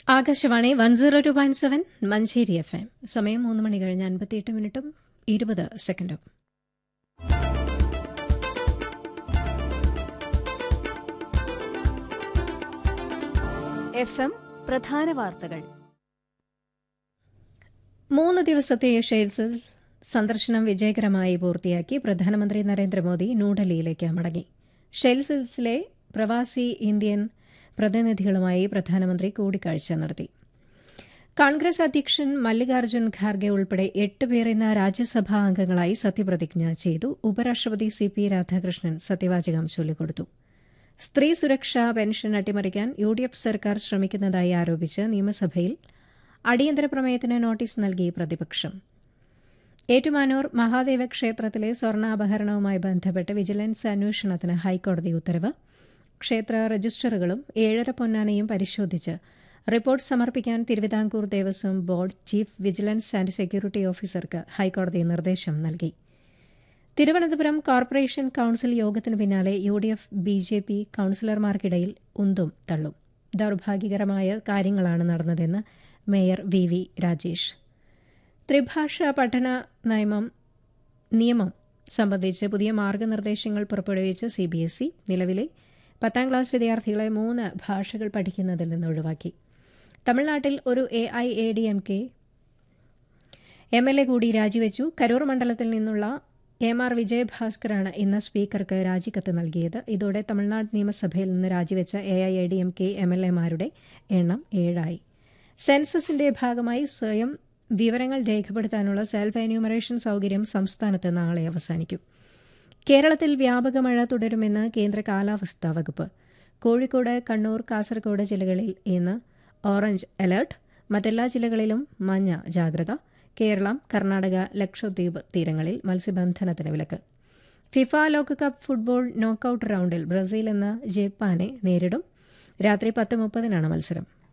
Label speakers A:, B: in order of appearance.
A: Akashvani one zero two point seven Manjeri F M സമയം മൂന്ന് മണി കഴിഞ്ഞ് അൻപത്തിയെട്ട് മിനിറ്റും ഇരുപത് സെക്കൻഡും
B: എഫ് എം പ്രധാന വാർത്തകൾ
A: മൂന്ന് ദിവസത്തെ ഷെയ്ൽസിൽ സന്ദർശനം വിജയകരമായി പൂർത്തിയാക്കി പ്രധാനമന്ത്രി നരേന്ദ്രമോദി ന്യൂഡൽഹിയിലേക്ക് മടങ്ങി ഷെയ്ൽസിലെ പ്രവാസി ഇന്ത്യൻ പ്രതിനിധികളുമായി പ്രധാനമന്ത്രി കൂടിക്കാഴ്ച നടത്തി കോൺഗ്രസ് അധ്യക്ഷൻ മല്ലികാർജ്ജുൻ ഖാർഗെ ഉൾപ്പെടെ എട്ട് പേർ ഇന്ന് രാജ്യസഭാ അംഗങ്ങളായി സത്യപ്രതിജ്ഞ ചെയ്തു ഉപരാഷ്ട്രപതി സി പി രാധാകൃഷ്ണൻ സത്യവാചകം ചൊല്ലിക്കൊടുത്തു സ്ത്രീ സുരക്ഷാ പെൻഷൻ അട്ടിമറിക്കാൻ യു ഡി എഫ് സർക്കാർ ശ്രമിക്കുന്നതായി ആരോപിച്ച് നിയമസഭയിൽ അടിയന്തര പ്രമേയത്തിന് നോട്ടീസ് നൽകി പ്രതിപക്ഷം ഏറ്റുമാനൂർ മഹാദേവ ക്ഷേത്രത്തിലെ സ്വർണ്ണാപഹരണവുമായി ബന്ധപ്പെട്ട് വിജിലൻസ് അന്വേഷണത്തിന് ഹൈക്കോടതി ഉത്തരവ് ക്ഷേത്ര രജിസ്റ്ററുകളും ഏഴര പൊന്നാനയും പരിശോധിച്ച് റിപ്പോർട്ട് സമർപ്പിക്കാൻ Thiruvithamkoor Devaswom board chief vigilance and security ഓഫീസർക്ക് ഹൈക്കോടതി നിർദ്ദേശം നൽകി തിരുവനന്തപുരം കോർപ്പറേഷൻ കൌൺസിൽ യോഗത്തിന് പിന്നാലെ U D F B J P കൌൺസിലർമാർക്കിടയിൽ ഉന്തും തള്ളും ദൌർഭാഗ്യകരമായ കാര്യങ്ങളാണ് നടന്നതെന്ന് മേയർ വി വി രാജേഷ് ത്രിഭാഷാ പഠന നിയമം നിയമം സംബന്ധിച്ച് പുതിയ മാർഗനിർദ്ദേശങ്ങൾ പുറപ്പെടുവിച്ച് സി ബി എസ് ഇ നിലവിലെ പത്താം ക്ലാസ് വിദ്യാർത്ഥികളെ മൂന്ന് ഭാഷകൾ പഠിക്കുന്നതിൽ നിന്ന് ഒഴിവാക്കി തമിഴ്നാട്ടിൽ ഒരു A I A D M K M L A കൂടി രാജിവെച്ചു കരൂർ മണ്ഡലത്തിൽ നിന്നുള്ള എം ആർ വിജയഭാസ്കറാണ് ഇന്ന് സ്പീക്കർക്ക് രാജിക്കത്ത് നൽകിയത് ഇതോടെ തമിഴ്നാട് നിയമസഭയിൽ നിന്ന് രാജിവെച്ച A I A D M K M L എമാരുടെ എണ്ണം ഏഴായി സെൻസസിന്റെ ഭാഗമായി സ്വയം വിവരങ്ങൾ രേഖപ്പെടുത്താനുള്ള സെൽഫ് എന്യൂമറേഷൻ സൌകര്യം സംസ്ഥാനത്ത് നാളെ അവസാനിക്കും കേരളത്തിൽ വ്യാപക മഴ തുടരുമെന്ന് കേന്ദ്ര കാലാവസ്ഥാ വകുപ്പ് കോഴിക്കോട് കണ്ണൂർ കാസർഗോഡ് ജില്ലകളിൽ ഇന്ന് ഓറഞ്ച് അലർട്ട് മറ്റെല്ലാ ജില്ലകളിലും മഞ്ഞ ജാഗ്രത കേരളം കർണാടക ലക്ഷദ്വീപ് തീരങ്ങളിൽ മത്സ്യബന്ധനത്തിന് വിലക്ക് ഫിഫ ലോകകപ്പ് ഫുട്ബോൾ നോക്കൌട്ട് റൌണ്ടിൽ ബ്രസീൽ ഇന്ന് ജപ്പാനെ നേരിടും രാത്രി പത്ത് മുപ്പതിനാണ് മത്സരം